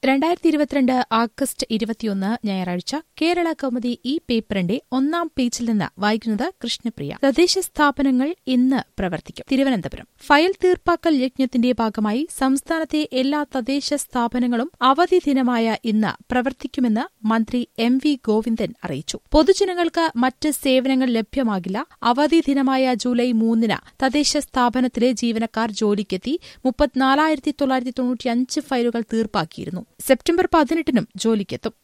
രണ്ടായിരത്തി ഇരുപത്തിരണ്ട് ആഗസ്റ്റ് ഇരുപത്തിയൊന്ന് ഞായറാഴ്ച കേരള കൗമുദി ഈ പേപ്പറിന്റെ ഒന്നാം പേജിൽ നിന്ന് വായിക്കുന്നത് കൃഷ്ണപ്രിയ തദ്ദേശ സ്ഥാപനങ്ങൾ ഇന്ന് പ്രവർത്തിക്കും തിരുവനന്തപുരം ഫയൽ തീർപ്പാക്കൽ യജ്ഞത്തിന്റെ ഭാഗമായി സംസ്ഥാനത്തെ എല്ലാ തദ്ദേശ സ്ഥാപനങ്ങളും അവധി ദിനമായ ഇന്ന് പ്രവർത്തിക്കുമെന്ന് മന്ത്രി എം വി ഗോവിന്ദൻ അറിയിച്ചു പൊതുജനങ്ങൾക്ക് മറ്റ് സേവനങ്ങൾ ലഭ്യമാകില്ല അവധി ദിനമായ ജൂലൈ മൂന്നിന് തദ്ദേശ സ്ഥാപനത്തിലെ ജീവനക്കാർ ജോലിക്കെത്തി മുപ്പത്തിനാലായിരത്തി തൊള്ളായിരത്തി തൊണ്ണൂറ്റിയഞ്ച് ഫയലുകൾ തീർപ്പാക്കിയിരുന്നു സെപ്റ്റംബർ പതിനെട്ടിനും ജോലിക്കെത്തും